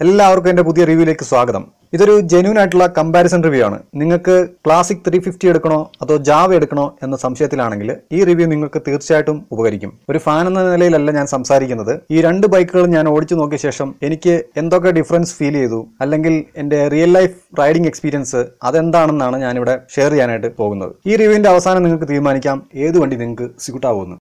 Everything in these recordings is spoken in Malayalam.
എല്ലാവർക്കും എൻ്റെ പുതിയ റിവ്യൂയിലേക്ക് സ്വാഗതം ഇതൊരു ജെന്യൂൻ ആയിട്ടുള്ള കമ്പാരിസൺ റിവ്യൂ ആണ് നിങ്ങൾക്ക് ക്ലാസിക് ത്രീ ഫിഫ്റ്റി എടുക്കണോ അതോ ജാവ എടുക്കണോ എന്ന സംശയത്തിലാണെങ്കിൽ ഈ റിവ്യൂ നിങ്ങൾക്ക് തീർച്ചയായിട്ടും ഉപകരിക്കും ഒരു ഫാൻ എന്ന നിലയിലല്ല ഞാൻ സംസാരിക്കുന്നത് ഈ രണ്ട് ബൈക്കുകളും ഞാൻ ഓടിച്ചു നോക്കിയ ശേഷം എനിക്ക് എന്തൊക്കെ ഡിഫറൻസ് ഫീൽ ചെയ്തു അല്ലെങ്കിൽ എൻ്റെ റിയൽ ലൈഫ് റൈഡിംഗ് എക്സ്പീരിയൻസ് അതെന്താണെന്നാണ് ഞാനിവിടെ ഷെയർ ചെയ്യാനായിട്ട് പോകുന്നത് ഈ റിവ്യൂവിൻ്റെ അവസാനം നിങ്ങൾക്ക് തീരുമാനിക്കാം ഏത് വണ്ടി നിങ്ങൾക്ക് സ്യൂട്ട് ആവുമെന്ന്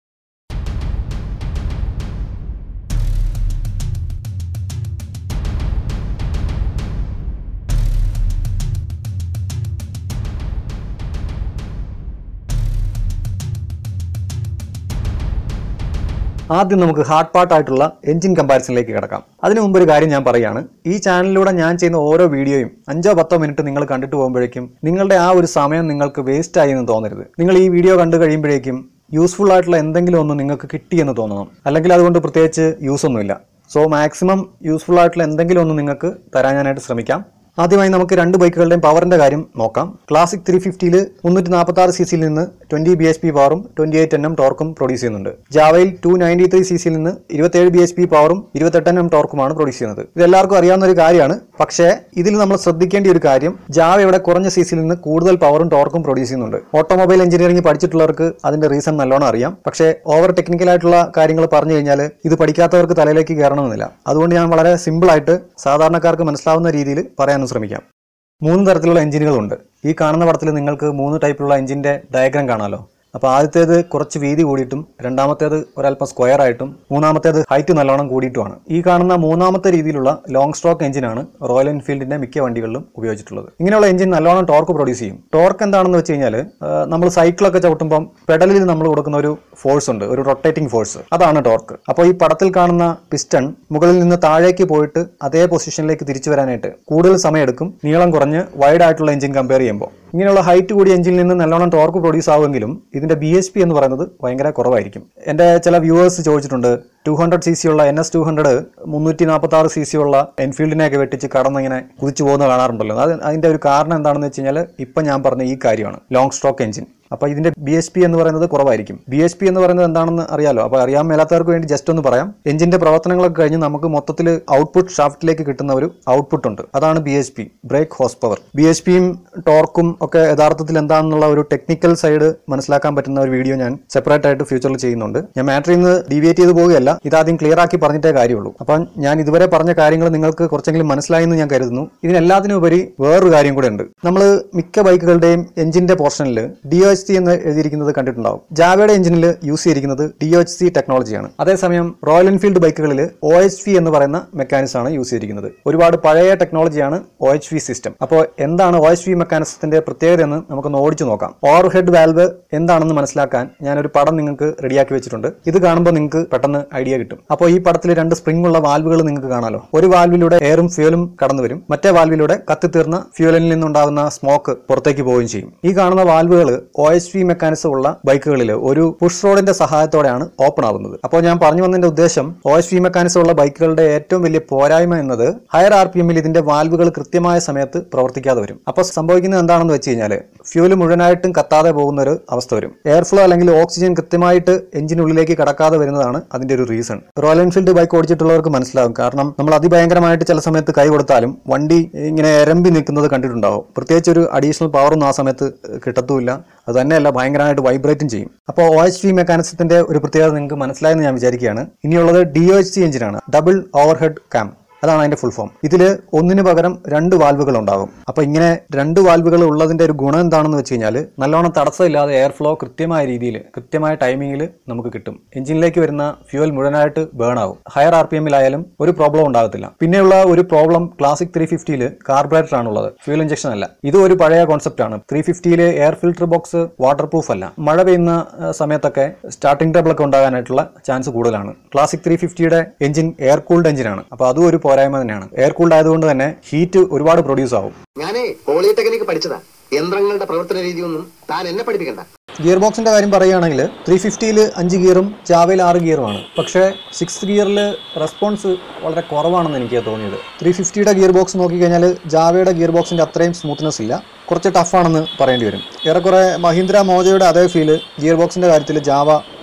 ആദ്യം നമുക്ക് ഹാർഡ് പാർട്ടായിട്ടുള്ള എഞ്ചിൻ കമ്പാരിസണിലേക്ക് കിടക്കാം അതിനു മുമ്പ് ഒരു കാര്യം ഞാൻ പറയുകയാണ് ഈ ചാനലിലൂടെ ഞാൻ ചെയ്യുന്ന ഓരോ വീഡിയോയും അഞ്ചോ പത്തോ മിനിറ്റ് നിങ്ങൾ കണ്ടിട്ട് പോകുമ്പോഴേക്കും നിങ്ങളുടെ ആ ഒരു സമയം നിങ്ങൾക്ക് വേസ്റ്റ് ആയി എന്ന് തോന്നരുത് നിങ്ങൾ ഈ വീഡിയോ കണ്ടു കഴിയുമ്പോഴേക്കും യൂസ്ഫുൾ ആയിട്ടുള്ള എന്തെങ്കിലും ഒന്ന് നിങ്ങൾക്ക് കിട്ടിയെന്ന് തോന്നണം അല്ലെങ്കിൽ അതുകൊണ്ട് പ്രത്യേകിച്ച് യൂസ് ഒന്നുമില്ല സോ മാക്സിമം യൂസ്ഫുൾ ആയിട്ടുള്ള എന്തെങ്കിലും ഒന്ന് നിങ്ങൾക്ക് തരാനായിട്ട് ശ്രമിക്കാം ആദ്യമായി നമുക്ക് രണ്ട് ബൈക്കുകളുടെയും പവറിന്റെ കാര്യം നോക്കാം ക്ലാസിക് ത്രീ ഫിഫ്റ്റിയിൽ മുന്നൂറ്റി നാൽപ്പത്തി ആറ് സി സിയിൽ നിന്ന് ട്വന്റി ബി എച്ച് പി പവറും ട്വന്റി എയ്റ്റ് എൻ എം ടോർക്കും പ്രൊഡ്യൂസ് ചെയ്യുന്നുണ്ട് ജാവയിൽ ടു നയൻറ്റി ത്രീ സി സിയിൽ നിന്ന് ഇരുപത്തേഴ് ബി എച്ച് പി പവറും ഇരുപത്തെട്ട് എൻ എം ടോർക്കുമാണ് പ്രൊഡ്യൂസ് ചെയ്യുന്നത് ഇത് എല്ലാവർക്കും അറിയാവുന്ന ഒരു കാര്യമാണ് പക്ഷേ ഇതിൽ നമ്മൾ ശ്രദ്ധിക്കേണ്ട ഒരു കാര്യം ജാവ ഇവിടെ കുറഞ്ഞ സി സിയിൽ നിന്ന് കൂടുതൽ പവറും ടോർക്കും പ്രൊഡ്യൂസ് ചെയ്യുന്നുണ്ട് ഓട്ടോമൊബൈൽ എഞ്ചിനീയറിംഗ് പഠിച്ചിട്ടുള്ളവർക്ക് അതിന്റെ റീസൺ നല്ലോണം അറിയാം പക്ഷേ ഓവർ ടെക്നിക്കൽ ആയിട്ടുള്ള കാര്യങ്ങൾ പറഞ്ഞു കഴിഞ്ഞാൽ ഇത് പഠിക്കാത്തവർക്ക് തലയിലേക്ക് കയറണമെന്നില്ല അതുകൊണ്ട് ഞാൻ വളരെ സിമ്പിൾ ആയിട്ട് സാധാരണക്കാർക്ക് മനസ്സിലാവുന്ന രീതിയിൽ പറയാനും ശ്രമിക്കാം മൂന്ന് തരത്തിലുള്ള എഞ്ചിനുകളുണ്ട് ഈ കാണുന്ന പടത്തിൽ നിങ്ങൾക്ക് മൂന്ന് ടൈപ്പിലുള്ള എഞ്ചിന്റെ ഡയഗ്രാം കാണാമല്ലോ അപ്പോൾ ആദ്യത്തേത് കുറച്ച് വീതി കൂടിയിട്ടും രണ്ടാമത്തേത് ഒരല്പം സ്ക്വയർ ആയിട്ടും മൂന്നാമത്തേത് ഹൈറ്റ് നല്ലോണം കൂടിയിട്ടുമാണ് ഈ കാണുന്ന മൂന്നാമത്തെ രീതിയിലുള്ള ലോങ് സ്ട്രോക്ക് എഞ്ചിനാണ് റോയൽ എൻഫീൽഡിന്റെ മിക്ക വണ്ടികളിലും ഉപയോഗിച്ചിട്ടുള്ളത് ഇങ്ങനെയുള്ള എഞ്ചിൻ നല്ലോണം ടോർക്ക് പ്രൊഡ്യൂസ് ചെയ്യും ടോർക്ക് എന്താണെന്ന് വെച്ച് കഴിഞ്ഞാൽ നമ്മൾ സൈക്കിളൊക്കെ ചവിട്ടുമ്പം പെഡലിൽ നമ്മൾ കൊടുക്കുന്ന ഒരു ഫോഴ്സ് ഉണ്ട് ഒരു റൊട്ടേറ്റിംഗ് ഫോഴ്സ് അതാണ് ടോർക്ക് അപ്പോൾ ഈ പടത്തിൽ കാണുന്ന പിസ്റ്റൺ മുകളിൽ നിന്ന് താഴേക്ക് പോയിട്ട് അതേ പൊസിഷനിലേക്ക് തിരിച്ചു വരാനായിട്ട് കൂടുതൽ സമയമെടുക്കും നീളം കുറഞ്ഞ് വൈഡ് ആയിട്ടുള്ള എഞ്ചിൻ കമ്പയർ ചെയ്യുമ്പോൾ ഇങ്ങനെയുള്ള ഹൈറ്റ് കൂടിയ എഞ്ചിനിൽ നിന്ന് നല്ലോണം ടോർക്ക് പ്രൊഡ്യൂസ് ആവുമെങ്കിലും ഇതിന്റെ ബി എച്ച് പി എന്ന് പറയുന്നത് ഭയങ്കര കുറവായിരിക്കും എൻ്റെ ചില വ്യൂവേഴ്സ് ചോദിച്ചിട്ടുണ്ട് ടു ഹൺഡ്രഡ് സി സി ഉള്ള എൻ എസ് ടു ഹൺഡ്രഡ് മുന്നൂറ്റി നാൽപ്പത്തി ആറ് സി സി ഉള്ള എൻഫീൽഡിനെയൊക്കെ വെട്ടിച്ച് കടന്നിങ്ങനെ കുതിച്ചു പോകുന്ന കാണാറുണ്ടല്ലോ അത് അതിന്റെ ഒരു കാരണം എന്താണെന്ന് വെച്ച് കഴിഞ്ഞാൽ ഇപ്പം ഞാൻ പറഞ്ഞ ഈ കാര്യമാണ് ലോങ് സ്ട്രോക്ക് എഞ്ചിൻ അപ്പോൾ ഇതിന്റെ ബി എച്ച് പി എന്ന് പറയുന്നത് കുറവായിരിക്കും ബി എച്ച് പി എന്ന് പറയുന്നത് എന്താണെന്ന് അറിയാലോ അപ്പോൾ അറിയാൻ മേലാത്തവർക്ക് വേണ്ടി ജസ്റ്റ് ഒന്ന് പറയാം എഞ്ചിന്റെ പ്രവർത്തനങ്ങളൊക്കെ കഴിഞ്ഞ് നമുക്ക് മൊത്തത്തിൽ ഔട്ട്പുട്ട് ഷാഫ്റ്റിലേക്ക് കിട്ടുന്ന ഒരു ഔട്ട്പുട്ട് ഉണ്ട് അതാണ് B H P brake horse power B H പിയും ടോർക്കും ഒക്കെ യഥാർത്ഥത്തിൽ എന്താണെന്നുള്ള ഒരു ടെക്നിക്കൽ സൈഡ് മനസ്സിലാക്കാൻ പറ്റുന്ന ഒരു വീഡിയോ ഞാൻ സെപ്പറേറ്റ് ആയിട്ട് ഫ്യൂച്ചറിൽ ചെയ്യുന്നുണ്ട് ഞാൻ മാറ്ററിൽ നിന്ന് ഡീവിയേറ്റ് ചെയ്ത് പോവുകയല്ല ഇതാദ്യം ക്ലിയർ ആക്കി പറഞ്ഞിട്ടേ കാര്യമുള്ളൂ അപ്പം ഞാൻ ഇതുവരെ പറഞ്ഞ കാര്യങ്ങൾ നിങ്ങൾക്ക് കുറച്ചെങ്കിലും മനസ്സിലായി എന്ന് ഞാൻ കരുതുന്നു ഇതിനെല്ലാത്തിനും ഉപരി വേറൊരു കാര്യം കൂടെ ഉണ്ട് നമ്മൾ മിക്ക ബൈക്കുകളുടെയും എഞ്ചിന്റെ പോർഷനിൽ ഡി എച്ച് സി എന്ന് എഴുതിയിരിക്കുന്നത് കണ്ടിട്ടുണ്ടാവും ജാവയുടെ എഞ്ചിനിൽ യൂസ് ചെയ്തിരിക്കുന്നത് ഡി എച്ച് സി ടെക്നോളജിയാണ് അതേസമയം റോയൽ എൻഫീൽഡ് ബൈക്കുകളിൽ ഒ എച്ച് വി എന്ന് പറയുന്ന മെക്കാനിസം ആണ് യൂസ് ചെയ്തിരിക്കുന്നത് ഒരുപാട് പഴയ ടെക്നോളജിയാണ് ഒ എച്ച് വി സിസ്റ്റം അപ്പോൾ എന്താണ് ഒ എച്ച് വി മെക്കാനിസത്തിന്റെ പ്രത്യേകത എന്ന് നമുക്കൊന്ന് ഓടിച്ചു നോക്കാം ഓവർ ഹെഡ് വാൽവ് എന്താണെന്ന് മനസ്സിലാക്കാൻ ഞാനൊരു പടം നിങ്ങൾക്ക് റെഡിയാക്കി വെച്ചിട്ടുണ്ട് ഇത് കാണുമ്പോൾ നിങ്ങൾക്ക് പെട്ടെന്ന് ഐഡിയ കിട്ടും അപ്പോൾ ഈ പടത്തിൽ രണ്ട് സ്പ്രിംഗ് ഉള്ള വാൽവുകൾ നിങ്ങൾക്ക് കാണാലോ ഒരു വാൽവിലൂടെ എയറും ഫ്യൂലും കടന്നു വരും മറ്റേ വാൽവിലൂടെ കത്തിത്തീർന്ന ഫ്യൂലിൽ നിന്നുണ്ടാകുന്ന സ്മോക്ക് പുറത്തേക്ക് പോവുകയും ചെയ്യും ഈ കാണുന്ന വാൽവുകൾ ഒ എച്ച് വി മെക്കാനിസം ഉള്ള ബൈക്കുകളിൽ ഒരു പുഷ് റോഡിന്റെ സഹായത്തോടെയാണ് ഓപ്പൺ ആവുന്നത് അപ്പോൾ ഞാൻ പറഞ്ഞു വന്നതിന്റെ ഉദ്ദേശം ഒ എച്ച് വി മെക്കാനിസം ഉള്ള ബൈക്കുകളുടെ ഏറ്റവും വലിയ പോരായ്മ എന്നത് ഹയർ ആർ പി എമ്മിൽ ഇതിന്റെ വാൽവുകൾ കൃത്യമായ സമയത്ത് പ്രവർത്തിക്കാതെ വരും അപ്പോൾ സംഭവിക്കുന്നത് എന്താണെന്ന് വെച്ച് കഴിഞ്ഞാൽ ഫ്യൂല് മുഴുവനായിട്ടും കത്താതെ പോകുന്ന ഒരു അവസ്ഥ വരും എയർ ഫ്ലോ അല്ലെങ്കിൽ ഓക്സിജൻ കൃത്യമായിട്ട് എഞ്ചിനുള്ളിലേക്ക് കടക്കാതെ വരുന്നതാണ് അതിന്റെ ഒരു റീസൺ റോയൽ എൻഫീൽഡ് ബൈക്ക് ഓടിച്ചിട്ടുള്ളവർക്ക് മനസ്സിലാവും കാരണം നമ്മൾ അതിഭയങ്കരമായിട്ട് ചില സമയത്ത് കൈ കൊടുത്താലും വണ്ടി ഇങ്ങനെ എരമ്പി നിൽക്കുന്നത് കണ്ടിട്ടുണ്ടാവും പ്രത്യേകിച്ച് ഒരു അഡീഷണൽ പവറൊന്നും ആ സമയത്ത് കിട്ടത്തുമില്ല അത് തന്നെയല്ല ഭയങ്കരമായിട്ട് വൈബ്രേറ്റും ചെയ്യും അപ്പോൾ ഒ എച്ച് വി മെക്കാനിസത്തിന്റെ ഒരു പ്രത്യേകത നിങ്ങൾക്ക് മനസ്സിലായെന്ന് ഞാൻ വിചാരിക്കുകയാണ് ഇനിയുള്ളത് ഡി ഒ എച്ച് സി എഞ്ചിനാണ് ഡബിൾ ഓവർ ഹെഡ് ക്യാം അതാണ് അതിന്റെ ഫുൾ ഫോം ഇതിൽ ഒന്നിന് പകരം രണ്ട് വാൽവുകൾ ഉണ്ടാകും അപ്പൊ ഇങ്ങനെ രണ്ട് വാൽവുകൾ ഉള്ളതിന്റെ ഒരു ഗുണം എന്താണെന്ന് വെച്ച് കഴിഞ്ഞാൽ നല്ലോണം തടസ്സമില്ലാതെ എയർ ഫ്ലോ കൃത്യമായ രീതിയിൽ കൃത്യമായ ടൈമിങ്ങിൽ നമുക്ക് കിട്ടും എഞ്ചിനിലേക്ക് വരുന്ന ഫ്യൂവൽ മുഴുവനായിട്ട് ബേൺ ആവും ഹയർ ആർ പി എമ്മിലായാലും ഒരു പ്രോബ്ലം ഉണ്ടാകത്തില്ല പിന്നെയുള്ള ഒരു പ്രോബ്ലം ക്ലാസിക് ത്രീ ഫിഫ്റ്റിയിൽ കാർബറേറ്റർ ആണുള്ളത് ഫ്യൂൽ ഇഞ്ചക്ഷൻ അല്ല ഇത് ഒരു പഴയ കോൺസെപ്റ്റ് ആണ് ത്രീ ഫിഫ്റ്റിയിൽ air filter box waterproof അല്ല മഴ പെയ്യുന്ന ആ, സമയത്തൊക്കെ സ്റ്റാർട്ടിംഗ് ട്രബിൾ ഒക്കെ ഉണ്ടാകാനായിട്ടുള്ള ചാൻസ് കൂടുതലാണ് ക്ലാസിക് ത്രീ ഫിഫ്റ്റിയുടെ എഞ്ചിൻ എയർ കൂൾഡ് എഞ്ചിനാണ് അപ്പോൾ അതും ഒരു പോരായ്മ തന്നെയാണ് എയർ കൂൾഡ് ആയതുകൊണ്ട് തന്നെ ഹീറ്റ് ഒരുപാട് പ്രൊഡ്യൂസ് ആവും ഞാനേ പോളിടെക്നിക് പഠിച്ചതാ യന്ത്രങ്ങളുടെ പ്രവർത്തന രീതിയൊന്നും താൻ എന്നെ പഠിപ്പിക്കണ്ട ഗിയർ ബോക്സിന്റെ കാര്യം പറയുകയാണെങ്കിൽ ത്രീ ഫിഫ്റ്റിയിൽ അഞ്ച് ഗിയറും ജാവയിൽ ആറ് ഗിയറുമാണ് പക്ഷേ സിക്സ് ഗിയറിൽ റെസ്പോൺസ് വളരെ കുറവാണെന്ന് എനിക്ക് തോന്നിയത് ത്രീ ഫിഫ്റ്റിയുടെ ഗിയർ ബോക്സ് നോക്കിക്കഴിഞ്ഞാൽ ജാവയുടെ ഗിയർ ബോക്സിന്റെ അത്രയും സ്മൂത്ത്നെസ് ഇല്ല കുറച്ച് ടഫാണെന്ന് പറയേണ്ടി വരും ഏറെക്കുറെ മഹീന്ദ്ര മോജയുടെ അതേ ഫീല് ഗിയർ ബോക്സിന്റെ കാര്യത്തിൽ ജാവ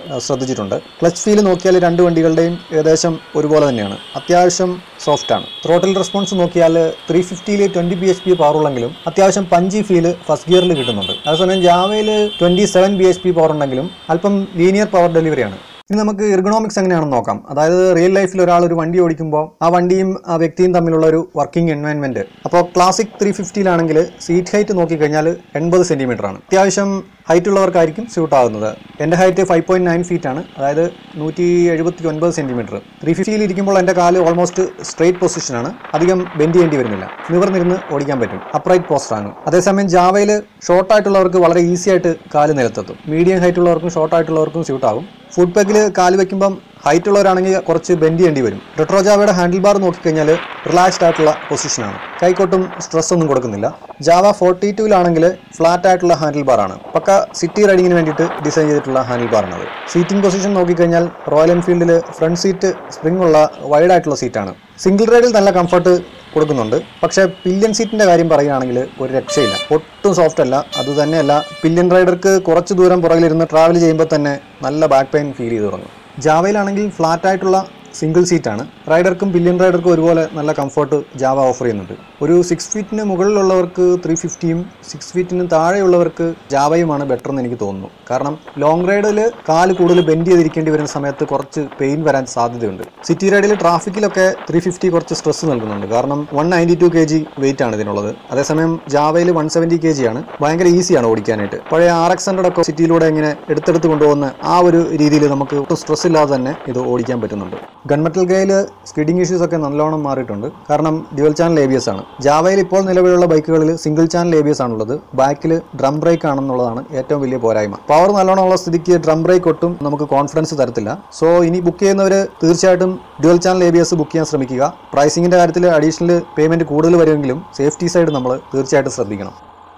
ആ, ശ്രദ്ധിച്ചിട്ടുണ്ട് ക്ലച്ച് ഫീൽ നോക്കിയാൽ രണ്ട് വണ്ടികളുടെയും ഏകദേശം ഒരുപോലെ തന്നെയാണ് അത്യാവശ്യം സോഫ്റ്റ് ആണ് ത്രോട്ടിൽ റെസ്പോൺസ് നോക്കിയാൽ ത്രീ ഫിഫ്റ്റിയിൽ twenty B H P power ഉള്ളെങ്കിലും അത്യാവശ്യം പഞ്ചി ഫീല് ഫസ്റ്റ് ഗിയറിൽ കിട്ടുന്നുണ്ട് അതേസമയം ജാവയിൽ twenty seven B H P power ഉണ്ടെങ്കിലും അല്പം ലീനിയർ പവർ ഡെലിവറിയാണ് ഇനി നമുക്ക് എർഗണോമിക്സ് എങ്ങനെയാണെന്ന് നോക്കാം അതായത് റിയൽ ലൈഫിൽ ഒരാൾ ഒരു വണ്ടി ഓടിക്കുമ്പോൾ ആ വണ്ടിയും ആ വ്യക്തിയും തമ്മിലുള്ള ഒരു വർക്കിംഗ് എൻവയൺമെന്റ് അപ്പോൾ ക്ലാസിക് ത്രീ ഫിഫ്റ്റിയിലാണെങ്കിൽ സീറ്റ് ഹൈറ്റ് നോക്കിക്കഴിഞ്ഞാൽ എൺപത് സെന്റിമീറ്റർ ആണ് അത്യാവശ്യം ഹൈറ്റ് ഉള്ളവർക്കായിരിക്കും സ്യൂട്ട് ആകുന്നത് എൻ്റെ height five point nine feet ആണ് അതായത് നൂറ്റി എഴുപത്തി ഒൻപത് സെന്റിമീറ്റർ ത്രീ ഫിഫ്റ്റിയിൽ ഇരിക്കുമ്പോൾ എൻ്റെ കാല് ഓൾമോസ്റ്റ് സ്ട്രെയിറ്റ് പൊസിഷനാണ് അധികം ബെൻഡ് ചെയ്യേണ്ടി വരുന്നില്ല നിവർന്നിരുന്ന് ഓടിക്കാൻ പറ്റും അപ്രൈറ്റ് പോസ്റ്റർ ആണ് അതേസമയം ജാവയിൽ ഷോർട്ട് ആയിട്ടുള്ളവർക്ക് വളരെ ഈസി ആയിട്ട് കാല് നിലത്തെത്തും മീഡിയം ഹൈറ്റ് ഉള്ളവർക്കും ഷോർട്ട് ആയിട്ടുള്ളവർക്കും സ്യൂട്ട് ആകും ഫുഡ് പെഗിൽ കാല് വെക്കുമ്പം ഹൈറ്റ് ഉള്ളവരാണെങ്കിൽ കുറച്ച് ബെൻഡ് ചെയ്യേണ്ടി വരും റെട്രോ ജാവയുടെ ഹാൻഡിൽ ബാർ നോക്കിക്കഴിഞ്ഞാൽ റിലാക്സ്ഡ് ആയിട്ടുള്ള പൊസിഷനാണ് കൈക്കോട്ടും സ്ട്രെസ് ഒന്നും കൊടുക്കുന്നില്ല ജാവ ഫോർട്ടി ടൂവിലാണെങ്കിൽ ഫ്ലാറ്റ് ആയിട്ടുള്ള ഹാൻഡിൽ ബാർ ആണ് പക്ക സിറ്റി റൈഡിങ്ങിന് വേണ്ടിയിട്ട് ഡിസൈൻ ചെയ്തിട്ടുള്ള ഹാൻഡിൽ ബാർ ആണ് അത് സീറ്റിംഗ് പൊസിഷൻ നോക്കിക്കഴിഞ്ഞാൽ റോയൽ എൻഫീൽഡിൽ ഫ്രണ്ട് സീറ്റ് സ്പ്രിംഗ് ഉള്ള വൈഡ് ആയിട്ടുള്ള സീറ്റാണ് സിംഗിൾ റൈഡിൽ നല്ല കംഫർട്ട് കൊടുക്കുന്നുണ്ട് പക്ഷേ പില്യൻ സീറ്റിന്റെ കാര്യം പറയുകയാണെങ്കിൽ ഒരു രക്ഷയില്ല ഒട്ടും സോഫ്റ്റ് അല്ല അത് തന്നെയല്ല പില്യൻ റൈഡർക്ക് കുറച്ച് ദൂരം പുറകിലിരുന്ന് ട്രാവൽ ചെയ്യുമ്പോൾ തന്നെ നല്ല ബാക്ക് പെയിൻ ഫീൽ ചെയ്തു തുടങ്ങും ജാവയിലാണെങ്കിൽ ഫ്ലാറ്റ് ആയിട്ടുള്ള സിംഗിൾ സീറ്റാണ് റൈഡർക്കും പില്യൻ റൈഡർക്കും ഒരുപോലെ നല്ല കംഫർട്ട് ജാവ ഓഫർ ചെയ്യുന്നുണ്ട് ഒരു സിക്സ് ഫീറ്റിന് മുകളിലുള്ളവർക്ക് ത്രീ ഫിഫ്റ്റിയും സിക്സ് ഫീറ്റിന് താഴെയുള്ളവർക്ക് ജാവയുമാണ് ബെറ്റർ എന്ന് എനിക്ക് തോന്നുന്നു കാരണം ലോങ് റൈഡിൽ കാല് കൂടുതൽ ബെൻഡ് ചെയ്തിരിക്കേണ്ടി വരുന്ന സമയത്ത് കുറച്ച് പെയിൻ വരാൻ സാധ്യതയുണ്ട് സിറ്റി റൈഡിൽ ട്രാഫിക്കിലൊക്കെ ത്രീ ഫിഫ്റ്റി കുറച്ച് സ്ട്രെസ് നൽകുന്നുണ്ട് കാരണം one ninety two K G weight ആണ് ഇതിനുള്ളത് അതേസമയം ജാവയിൽ വൺ സെവൻറ്റി കെ ജി ആണ് ഭയങ്കര ഈസിയാണ് ഓടിക്കാനായിട്ട് പഴയ ആർ എക്സ് ഹൺഡ്രഡ് ഒക്കെ സിറ്റിയിലൂടെ ഇങ്ങനെ എടുത്തെടുത്ത് കൊണ്ടുപോകുന്ന ആ ഒരു രീതിയിൽ നമുക്ക് ഒട്ടും സ്ട്രെസ് ഇല്ലാതെ തന്നെ ഇത് ഓടിക്കാൻ പറ്റുന്നുണ്ട് ഗൺമെറ്റൽ ഗേയിൽ സ്കിഡിംഗ് ഇഷ്യൂസ് ഒക്കെ നല്ലോണം മാറിയിട്ടുണ്ട് കാരണം dual channel A B S ആണ് ജാവയിൽ ഇപ്പോൾ നിലവിലുള്ള ബൈക്കുകളിൽ single channel A B S ആണുള്ളത് ബാക്കിൽ ഡ്രം ബ്രേക്ക് ആണെന്നുള്ളതാണ് ഏറ്റവും വലിയ പോരായ്മ പവർ നല്ലോണം ഉള്ള സ്ഥിതിക്ക് ഡ്രം ബ്രേക്ക് ഒട്ടും നമുക്ക് കോൺഫിഡൻസ് തരത്തില്ല സോ ഇനി ബുക്ക് ചെയ്യുന്നവർ തീർച്ചയായിട്ടും dual channel A B S book ചെയ്യാൻ ശ്രമിക്കുക പ്രൈസിങ്ങിന്റെ കാര്യത്തിൽ അഡീഷണൽ പേയ്മെന്റ് കൂടുതൽ വരുമെങ്കിലും സേഫ്റ്റി സൈഡ് നമ്മൾ തീർച്ചയായിട്ടും ശ്രദ്ധിക്കണം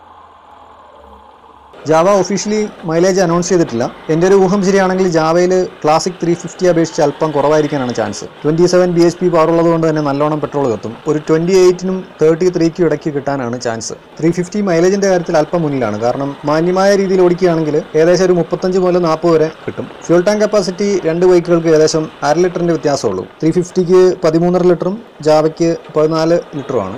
ജാവ ഒഫീഷ്യലി മൈലേജ് അനൗൺസ് ചെയ്തിട്ടില്ല എൻ്റെ ഒരു ഊഹം ശരിയാണെങ്കിൽ ജാവയിൽ ക്ലാസിക് ത്രീ ഫിഫ്റ്റി അപേക്ഷിച്ച് അല്പം കുറവായിരിക്കാനാണ് chance twenty seven B H P power ഉള്ളത് കൊണ്ട് തന്നെ നല്ലോണം പെട്രോൾ കത്തും ഒരു ട്വന്റി എയ്റ്റിനും തേർട്ടി ത്രീക്കും ഇടയ്ക്ക് കിട്ടാനാണ് ചാൻസ് ത്രീ ഫിഫ്റ്റി മൈലേജിന്റെ കാര്യത്തിൽ അല്പം മുന്നിലാണ് കാരണം മാന്യമായ രീതിയിൽ ഓടിക്കുകയാണെങ്കിൽ ഏകദേശം ഒരു മുപ്പത്തഞ്ച് മുതൽ നാൽപ്പത് വരെ കിട്ടും ഫ്യൂൾ ടാങ്ക് കപ്പാസിറ്റി രണ്ട് ബൈക്കുകൾക്ക് ഏകദേശം അര ലിറ്ററിന്റെ വ്യത്യാസമുള്ളൂ ത്രീ ഫിഫ്റ്റിക്ക് പതിമൂന്നര ലിറ്ററും ജാവയ്ക്ക് പതിനാല് ലിറ്ററുമാണ്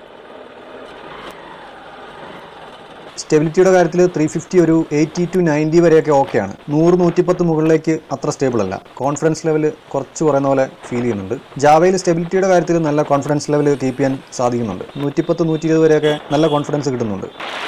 സ്റ്റെബിലിറ്റിയുടെ കാര്യത്തിൽ ത്രീ ഫിഫ്റ്റി ഒരു എയ്റ്റി ടു നയൻറ്റി വരെയൊക്കെ ഓക്കെയാണ് നൂറ് നൂറ്റിപ്പത്ത് മുകളിലേക്ക് അത്ര സ്റ്റേബിൾ അല്ല കോൺഫിഡൻസ് ലെവൽ കുറച്ച് പറയുന്ന പോലെ ഫീൽ ചെയ്യുന്നുണ്ട് ജാവയിൽ സ്റ്റെബിലിറ്റിയുടെ കാര്യത്തിൽ നല്ല കോൺഫിഡൻസ് ലെവൽ കീപ്പ് ചെയ്യാൻ സാധിക്കുന്നുണ്ട് നൂറ്റിപ്പത്ത് നൂറ്റി ഇരുപത് വരെയൊക്കെ നല്ല കോൺഫിഡൻസ് കിട്ടുന്നുണ്ട്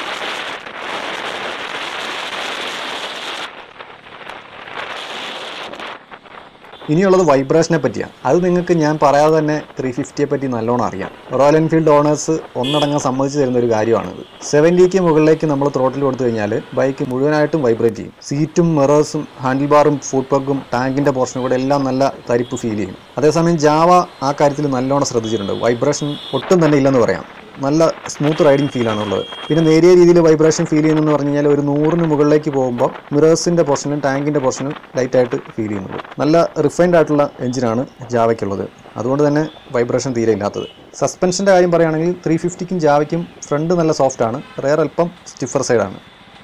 ഇനിയുള്ളത് വൈബ്രേഷനെ പറ്റിയാണ് അത് നിങ്ങൾക്ക് ഞാൻ പറയാതെ തന്നെ ത്രീ ഫിഫ്റ്റിയെ പറ്റി നല്ലോണം അറിയാം റോയൽ എൻഫീൽഡ് ഓണേഴ്സ് ഒന്നടങ്കം സമ്മതിച്ചു തരുന്ന ഒരു കാര്യമാണിത് സെവൻറ്റിക്ക് മുകളിലേക്ക് നമ്മൾ ത്രോട്ടിൽ കൊടുത്തു കഴിഞ്ഞാൽ ബൈക്ക് മുഴുവനായിട്ടും വൈബ്രേറ്റ് ചെയ്യും സീറ്റും മിറേഴ്സും ഹാൻഡിൽ ബാറും ഫുഡ് പഗും ടാങ്കിന്റെ പോർഷനും കൂടെ എല്ലാം നല്ല തരിപ്പ് ഫീൽ ചെയ്യും അതേസമയം ജാവ ആ കാര്യത്തിൽ നല്ലോണം ശ്രദ്ധിച്ചിട്ടുണ്ട് വൈബ്രേഷൻ ഒട്ടും തന്നെ ഇല്ലെന്ന് പറയാം നല്ല സ്മൂത്ത് റൈഡിങ് ഫീലാണ് ഉള്ളത് പിന്നെ നേരിയ രീതിയിൽ വൈബ്രേഷൻ ഫീൽ ചെയ്യുന്നെന്ന് പറഞ്ഞു കഴിഞ്ഞാൽ ഒരു നൂറിന് മുകളിലേക്ക് പോകുമ്പോൾ മിറേഴ്സിന്റെ പോർഷനും ടാങ്കിന്റെ പോർഷനും ലൈറ്റ് ആയിട്ട് ഫീൽ ചെയ്യുന്നുണ്ട് നല്ല റിഫൈൻഡ് ആയിട്ടുള്ള എഞ്ചിനാണ് ജാവയ്ക്കുള്ളത് അതുകൊണ്ട് തന്നെ വൈബ്രേഷൻ തീരെ ഇല്ലാത്തത് സസ്പെൻഷന്റെ കാര്യം പറയുകയാണെങ്കിൽ ത്രീ ഫിഫ്റ്റിക്കും ജാവയ്ക്കും ഫ്രണ്ട് നല്ല സോഫ്റ്റ് ആണ് റെയർ അല്പം സ്റ്റിഫർ സൈഡാണ്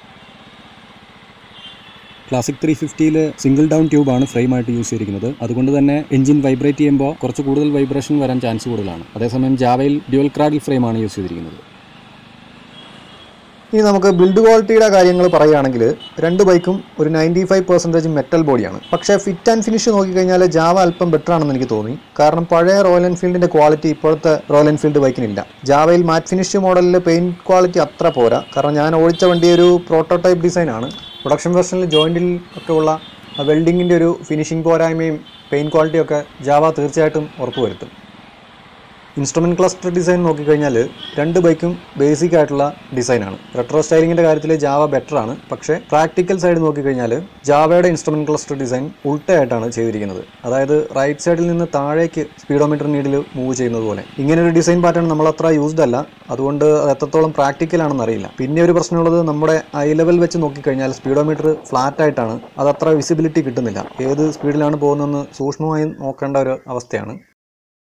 ക്ലാസിക് ത്രീ ഫിഫ്റ്റിയിൽ സിംഗിൾ ഡൗൺ ട്യൂബാണ് ഫ്രെയിമായിട്ട് യൂസ് ചെയ്തിരിക്കുന്നത് അതുകൊണ്ട് തന്നെ എഞ്ചിൻ വൈബ്രേറ്റ് ചെയ്യുമ്പോൾ കുറച്ച് കൂടുതൽ വൈബ്രേഷൻ വരാൻ ചാൻസ് കൂടുതലാണ് അതേസമയം ജാവയിൽ ഡ്യുവൽ ക്രാഡിൽ ഫ്രെയിമാണ് യൂസ് ചെയ്തിരിക്കുന്നത് ഇനി നമുക്ക് ബിൽഡ് ക്വാളിറ്റിയുടെ കാര്യങ്ങൾ പറയുകയാണെങ്കിൽ രണ്ട് ബൈക്കും ഒരു നയൻറ്റി ഫൈവ് പെർസെൻറ്റേജ് മെറ്റൽ ബോഡിയാണ് പക്ഷേ ഫിറ്റ് ആൻഡ് ഫിനിഷ് നോക്കിക്കഴിഞ്ഞാൽ ജാവ അല്പം ബെറ്റർ ആണെന്ന് എനിക്ക് തോന്നി കാരണം പഴയ റോയൽ എൻഫീൽഡിന്റെ ക്വാളിറ്റി ഇപ്പോഴത്തെ റോയൽ എൻഫീൽഡ് ബൈക്കിനില്ല ജാവയിൽ മാറ്റ് ഫിനിഷ് മോഡലിൽ പെയിന്റ് ക്വാളിറ്റി അത്ര പോരാ കാരണം ഞാൻ ഓടിച്ച വണ്ടി ഒരു പ്രോട്ടോടൈപ്പ് ഡിസൈൻ ആണ് പ്രൊഡക്ഷൻ വെർഷനിൽ ജോയിന്റിൽ ഒക്കെ ഉള്ള വെൽഡിങ്ങിന്റെ ഒരു ഫിനിഷിംഗ് പോരായ്മയും പെയിന്റ് ക്വാളിറ്റിയും ഒക്കെ ജാവ തീർച്ചയായിട്ടും ഉറപ്പുവരുത്തും ഇൻസ്ട്രുമെന്റ് ക്ലസ്റ്റർ ഡിസൈൻ നോക്കിക്കഴിഞ്ഞാൽ രണ്ട് ബൈക്കും ബേസിക് ആയിട്ടുള്ള ഡിസൈനാണ് റെട്രോ സ്റ്റൈലിങ്ങിന്റെ കാര്യത്തിൽ ജാവ ബെറ്റർ ആണ് പക്ഷേ പ്രാക്ടിക്കൽ സൈഡ് നോക്കിക്കഴിഞ്ഞാൽ ജാവയുടെ ഇൻസ്ട്രുമെന്റ് ക്ലസ്റ്റർ ഡിസൈൻ ഉൾട്ടയായിട്ടാണ് ചെയ്തിരിക്കുന്നത് അതായത് റൈറ്റ് സൈഡിൽ നിന്ന് താഴേക്ക് സ്പീഡോമീറ്റർ നീഡിൽ മൂവ് ചെയ്യുന്നത് പോലെ ഇങ്ങനെ ഒരു ഡിസൈൻ പാറ്റേൺ നമ്മൾ അത്ര യൂസ്ഡ് അല്ല അതുകൊണ്ട് അത് എത്രത്തോളം പ്രാക്ടിക്കൽ ആണെന്ന് അറിയില്ല പിന്നെ ഒരു പ്രശ്നമുള്ളത് നമ്മുടെ ഐ ലെവൽ വെച്ച് നോക്കിക്കഴിഞ്ഞാൽ സ്പീഡോമീറ്റർ ഫ്ലാറ്റ് ആയിട്ടാണ് അത് അത്ര വിസിബിലിറ്റി കിട്ടുന്നില്ല ഏത് സ്പീഡിലാണ് പോകുന്നതെന്ന് സൂക്ഷ്മമായി നോക്കേണ്ട ഒരു അവസ്ഥയാണ്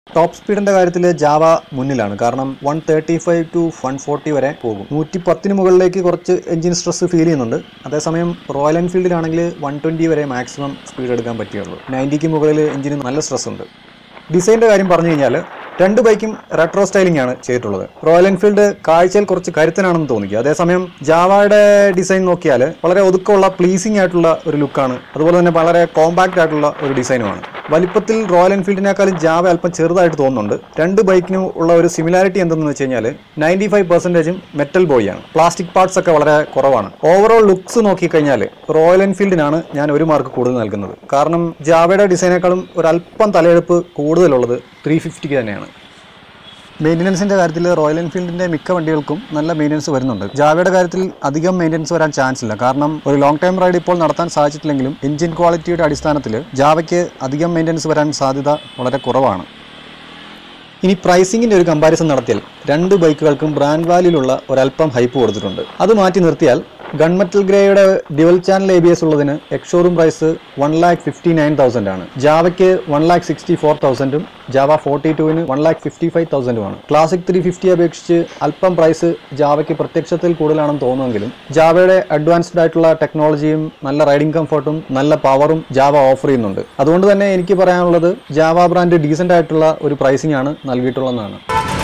ടോപ്പ് സ്പീഡിന്റെ കാര്യത്തിൽ ജാവ മുന്നിലാണ് കാരണം one thirty five to one forty വരെ പോകും നൂറ്റി പത്തിന് മുകളിലേക്ക് കുറച്ച് എഞ്ചിൻ സ്ട്രെസ് ഫീൽ ചെയ്യുന്നുണ്ട് അതേസമയം റോയൽ എൻഫീൽഡിലാണെങ്കിൽ വൺ ട്വൻറ്റി വരെ മാക്സിമം സ്പീഡ് എടുക്കാൻ പറ്റുകയുള്ളൂ നയൻറ്റിക്ക് മുകളിൽ എഞ്ചിന് നല്ല സ്ട്രെസ് ഉണ്ട് ഡിസൈൻ്റെ കാര്യം പറഞ്ഞു കഴിഞ്ഞാൽ രണ്ട് ബൈക്കും റെട്രോ സ്റ്റൈലിംഗ് ആണ് ചെയ്തിട്ടുള്ളത് റോയൽ എൻഫീൽഡ് കാഴ്ചയിൽ കുറച്ച് കരുത്തനാണെന്ന് തോന്നിക്കുക അതേസമയം ജാവയുടെ ഡിസൈൻ നോക്കിയാൽ വളരെ ഒതുക്കമുള്ള പ്ലീസിംഗ് ആയിട്ടുള്ള ഒരു ലുക്കാണ് അതുപോലെ തന്നെ വളരെ കോമ്പാക്റ്റ് ആയിട്ടുള്ള ഒരു ഡിസൈനുമാണ് വലിപ്പത്തിൽ റോയൽ എൻഫീൽഡിനേക്കാളും ജാവ അല്പം ചെറുതായിട്ട് തോന്നുന്നുണ്ട് രണ്ട് ബൈക്കിനും ഉള്ള ഒരു സിമിലാരിറ്റി എന്തെന്ന് വെച്ച് കഴിഞ്ഞാൽ നയൻറ്റി ഫൈവ് പെർസെൻറ്റേജും മെറ്റൽ ബോയ് ആണ് പ്ലാസ്റ്റിക് പാർട്സ് ഒക്കെ വളരെ കുറവാണ് ഓവറോൾ ലുക്സ് നോക്കിക്കഴിഞ്ഞാൽ റോയൽ എൻഫീൽഡിനാണ് ഞാൻ ഒരു മാർക്ക് കൂടുതൽ നൽകുന്നത് കാരണം ജാവയുടെ ഡിസൈനേക്കാളും ഒരല്പം തലയെടുപ്പ് കൂടുതലുള്ളത് ത്രീ ഫിഫ്റ്റിക്ക് തന്നെയാണ് മെയിൻ്റനൻസിൻ്റെ കാര്യത്തിൽ റോയൽ എൻഫീൽഡിൻ്റെ മിക്ക വണ്ടികൾക്കും നല്ല മെയിൻ്റനൻസ് വരുന്നുണ്ട് ജാവയുടെ കാര്യത്തിൽ അധികം മെയിൻ്റനൻസ് വരാൻ ചാൻസ് ഇല്ല കാരണം ഒരു ലോങ് ടൈം റൈഡ് ഇപ്പോൾ നടത്താൻ സാധിച്ചിട്ടില്ലെങ്കിലും എഞ്ചിൻ ക്വാളിറ്റിയുടെ അടിസ്ഥാനത്തിൽ ജാവയ്ക്ക് അധികം മെയിൻ്റനൻസ് വരാൻ സാധ്യത വളരെ കുറവാണ് ഇനി പ്രൈസിങ്ങിന്റെ ഒരു കമ്പാരിസൺ നടത്തിയാൽ രണ്ട് ബൈക്കുകൾക്കും ബ്രാൻഡ് വാല്യൂലുള്ള ഒരല്പം ഹൈപ്പ് കൊടുത്തിട്ടുണ്ട് അത് മാറ്റി നിർത്തിയാൽ ഗൺമെറ്റൽ ഗ്രേയുടെ dual channel A B S ഉള്ളതിന് ex showroom price one lakh fifty nine thousand ആണ് ജാവയ്ക്ക് വൺ ലാക്ക് സിക്സ്റ്റി ഫോർ തൗസൻഡും ജാവ ഫോർട്ടി ടുവിന് വൺ ലാക്ക് ഫിഫ്റ്റി ഫൈവ് തൗസൻഡുമാണ് ക്ലാസിക് ത്രീ ഫിഫ്റ്റി അപേക്ഷിച്ച് അല്പം പ്രൈസ് ജാവയ്ക്ക് പ്രത്യക്ഷത്തിൽ കൂടുതലാണെന്ന് തോന്നുമെങ്കിലും ജാവയുടെ അഡ്വാൻസ്ഡ് ആയിട്ടുള്ള ടെക്നോളജിയും നല്ല റൈഡിംഗ് കംഫർട്ടും നല്ല പവറും ജാവ ഓഫർ ചെയ്യുന്നുണ്ട് അതുകൊണ്ട് തന്നെ എനിക്ക് പറയാനുള്ളത് ജാവ ബ്രാൻഡ് ഡീസൻ്റ് ആയിട്ടുള്ള ഒരു പ്രൈസിംഗ് ആണ് നൽകിയിട്ടുള്ളതെന്നാണ്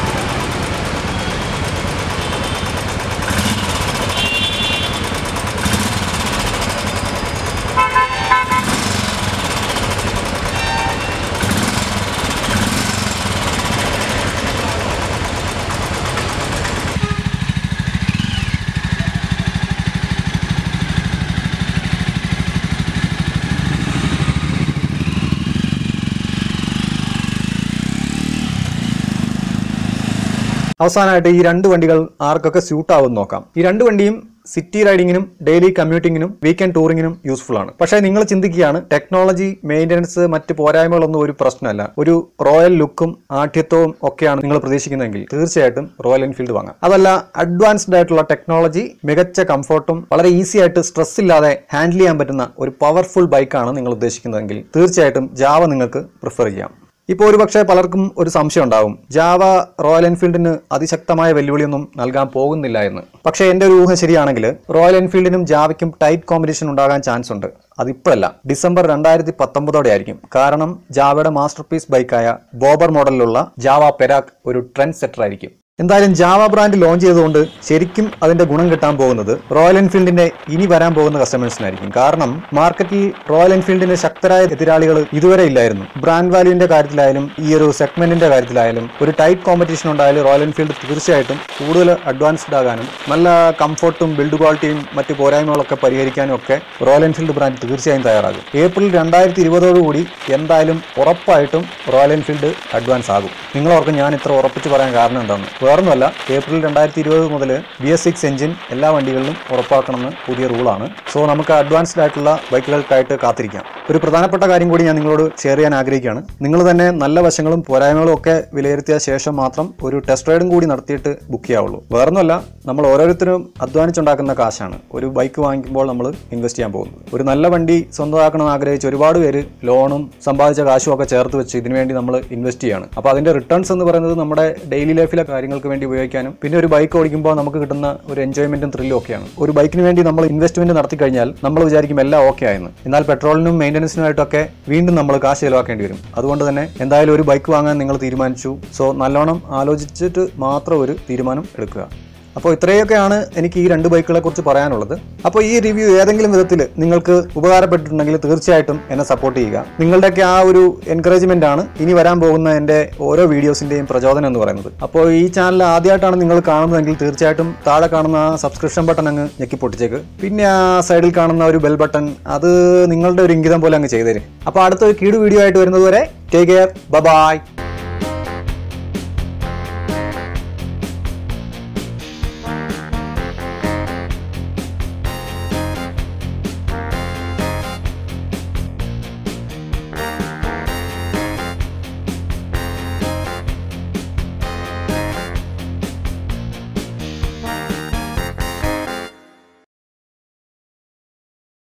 അവസാനമായിട്ട് ഈ രണ്ട് വണ്ടികൾ ആർക്കൊക്കെ സ്യൂട്ട് ആവും നോക്കാം ഈ രണ്ട് വണ്ടിയും സിറ്റി റൈഡിങ്ങിനും ഡെയിലി കമ്മ്യൂട്ടിങ്ങിനും വീക്കെൻഡ് ടൂറിങ്ങിനും യൂസ്ഫുൾ ആണ് പക്ഷേ നിങ്ങൾ ചിന്തിക്കുകയാണ് ടെക്നോളജി മെയിൻ്റനൻസ് മറ്റ് പോരായ്മകളൊന്നും ഒരു പ്രശ്നമല്ല ഒരു റോയൽ ലുക്കും ആഠ്യത്വവും ഒക്കെയാണ് നിങ്ങൾ പ്രതീക്ഷിക്കുന്നതെങ്കിൽ തീർച്ചയായിട്ടും റോയൽ എൻഫീൽഡ് വാങ്ങാം അതല്ല അഡ്വാൻസ്ഡ് ആയിട്ടുള്ള ടെക്നോളജി മികച്ച കംഫർട്ടും വളരെ ഈസി ആയിട്ട് സ്ട്രെസ് ഇല്ലാതെ ഹാൻഡിൽ ചെയ്യാൻ പറ്റുന്ന ഒരു പവർഫുൾ ബൈക്കാണ് നിങ്ങൾ ഉദ്ദേശിക്കുന്നതെങ്കിൽ തീർച്ചയായിട്ടും ജാവ നിങ്ങൾക്ക് പ്രിഫർ ചെയ്യാം ഇപ്പോൾ ഒരുപക്ഷെ പലർക്കും ഒരു സംശയം ഉണ്ടാവും ജാവ റോയൽ എൻഫീൽഡിന് അതിശക്തമായ വെല്ലുവിളിയൊന്നും നൽകാൻ പോകുന്നില്ല എന്ന് പക്ഷേ എൻ്റെ ഒരു ഊഹം ശരിയാണെങ്കിൽ റോയൽ എൻഫീൽഡിനും ജാവയ്ക്കും ടൈറ്റ് കോമ്പറ്റീഷൻ ഉണ്ടാകാൻ ചാൻസ് ഉണ്ട് അതിപ്പോഴല്ല ഡിസംബർ രണ്ടായിരത്തി പത്തൊമ്പതോടെ ആയിരിക്കും കാരണം ജാവയുടെ മാസ്റ്റർ പീസ് ബൈക്കായ ബോബർ മോഡലിലുള്ള ജാവ പെരാക് ഒരു ട്രെൻഡ് സെറ്റർ ആയിരിക്കും എന്തായാലും ജാവ ബ്രാൻഡ് ലോഞ്ച് ചെയ്തുകൊണ്ട് ശരിക്കും അതിന്റെ ഗുണം കിട്ടാൻ പോകുന്നത് റോയൽ എൻഫീൽഡിന്റെ ഇനി വരാൻ പോകുന്ന കസ്റ്റമേഴ്സിനായിരിക്കും കാരണം മാർക്കറ്റിൽ റോയൽ എൻഫീൽഡിന്റെ ശക്തരായ എതിരാളികൾ ഇതുവരെ ഇല്ലായിരുന്നു ബ്രാൻഡ് വാല്യൂവിന്റെ കാര്യത്തിലായാലും ഈ ഒരു സെഗ്മെന്റിന്റെ കാര്യത്തിലായാലും ഒരു ടൈറ്റ് കോമ്പറ്റീഷൻ ഉണ്ടായാലും റോയൽ എൻഫീൽഡ് തീർച്ചയായിട്ടും കൂടുതൽ അഡ്വാൻസ്ഡ് ആകാനും നല്ല കംഫർട്ടും ബിൽഡ് ക്വാളിറ്റിയും മറ്റ് പോരായ്മകളൊക്കെ പരിഹരിക്കാനും ഒക്കെ റോയൽ എൻഫീൽഡ് ബ്രാൻഡ് തീർച്ചയായും തയ്യാറാകും ഏപ്രിൽ രണ്ടായിരത്തി ഇരുപതോടുകൂടി എന്തായാലും ഉറപ്പായിട്ടും റോയൽ എൻഫീൽഡ് അഡ്വാൻസ് ആകും നിങ്ങൾ ഓർക്കും ഞാൻ ഇത്ര ഉറപ്പിച്ച് പറയാൻ കാരണം എന്താണ് വേറൊന്നുമല്ല ഏപ്രിൽ രണ്ടായിരത്തി ഇരുപത് മുതൽ ബി എസ് സിക്സ് എഞ്ചിൻ എല്ലാ വണ്ടികളിലും ഉറപ്പാക്കണമെന്ന് പുതിയ റൂളാണ് സോ നമുക്ക് അഡ്വാൻസ്ഡ് ആയിട്ടുള്ള ബൈക്കുകൾക്കായിട്ട് കാത്തിരിക്കാം ഒരു പ്രധാനപ്പെട്ട കാര്യം കൂടി ഞാൻ നിങ്ങളോട് ഷെയർ ചെയ്യാൻ ആഗ്രഹിക്കുകയാണ് നിങ്ങൾ തന്നെ നല്ല വശങ്ങളും പോരായ്മകളും ഒക്കെ വിലയിരുത്തിയ ശേഷം മാത്രം ഒരു ടെസ്റ്റ് റൈഡും കൂടി നടത്തിയിട്ട് ബുക്ക് ചെയ്യാവുള്ളൂ വേറൊന്നുമല്ല നമ്മൾ ഓരോരുത്തരും അധ്വാനിച്ചുണ്ടാക്കുന്ന കാശാണ് ഒരു ബൈക്ക് വാങ്ങിക്കുമ്പോൾ നമ്മൾ ഇൻവെസ്റ്റ് ചെയ്യാൻ പോകുന്നത് ഒരു നല്ല വണ്ടി സ്വന്തമാക്കണമെന്ന് ആഗ്രഹിച്ച് ഒരുപാട് പേര് ലോണും സമ്പാദിച്ച കാശും ഒക്കെ ചേർത്ത് വെച്ച് ഇതിനു വേണ്ടി നമ്മൾ ഇൻവെസ്റ്റ് ചെയ്യാണ് അപ്പോൾ അതിന്റെ റിട്ടേൺസ് എന്ന് പറയുന്നത് നമ്മുടെ ഡെയിലി ലൈഫിലെ കാര്യങ്ങൾക്ക് വേണ്ടി ഉപയോഗിക്കാനും പിന്നെ ഒരു ബൈക്ക് ഓടിക്കുമ്പോൾ നമുക്ക് കിട്ടുന്ന ഒരു എൻജോയ്മെന്റും ത്രില്ലും ഒക്കെയാണ് ഒരു ബൈക്കിന് വേണ്ടി നമ്മൾ ഇൻവെസ്റ്റ്മെന്റ് നടത്തി കഴിഞ്ഞാൽ നമ്മൾ വിചാരിക്കും എല്ലാം ഓക്കെ ആയെന്ന് എന്നാൽ പെട്രോളിനും മെയിൻ്റനൻസിനുമായിട്ടൊക്കെ വീണ്ടും നമ്മൾ കാശ് ചിലവാക്കേണ്ടി വരും അതുകൊണ്ട് തന്നെ എന്തായാലും ഒരു ബൈക്ക് വാങ്ങാൻ നിങ്ങൾ തീരുമാനിച്ചു സോ നല്ലോണം ആലോചിച്ചിട്ട് മാത്രം ഒരു തീരുമാനം എടുക്കുക അപ്പോൾ ഇത്രയൊക്കെയാണ് എനിക്ക് ഈ രണ്ട് ബൈക്കുകളെ കുറിച്ച് പറയാനുള്ളത് അപ്പോൾ ഈ റിവ്യൂ ഏതെങ്കിലും വിധത്തിൽ നിങ്ങൾക്ക് ഉപകാരപ്പെട്ടിട്ടുണ്ടെങ്കിൽ തീർച്ചയായിട്ടും എന്നെ സപ്പോർട്ട് ചെയ്യുക നിങ്ങളുടെയൊക്കെ ആ ഒരു എൻകറേജ്മെന്റ് ആണ് ഇനി വരാൻ പോകുന്ന എൻ്റെ ഓരോ വീഡിയോസിന്റെയും പ്രചോദനം എന്ന് പറയുന്നത് അപ്പോൾ ഈ ചാനൽ ആദ്യമായിട്ടാണ് നിങ്ങൾ കാണുന്നതെങ്കിൽ തീർച്ചയായിട്ടും താഴെ കാണുന്ന ആ സബ്സ്ക്രിപ്ഷൻ ബട്ടൺ അങ്ങ് ഞെക്കി പൊട്ടിച്ചേക്ക് പിന്നെ ആ സൈഡിൽ കാണുന്ന ഒരു ബെൽ ബട്ടൺ അത് നിങ്ങളുടെ ഒരു ഇംഗിതം പോലെ അങ്ങ് ചെയ്തേര് അപ്പോൾ അടുത്ത ഒരു കീട് വീഡിയോ ആയിട്ട് വരുന്നത് വരെ ടേക്ക് കെയർ ബൈ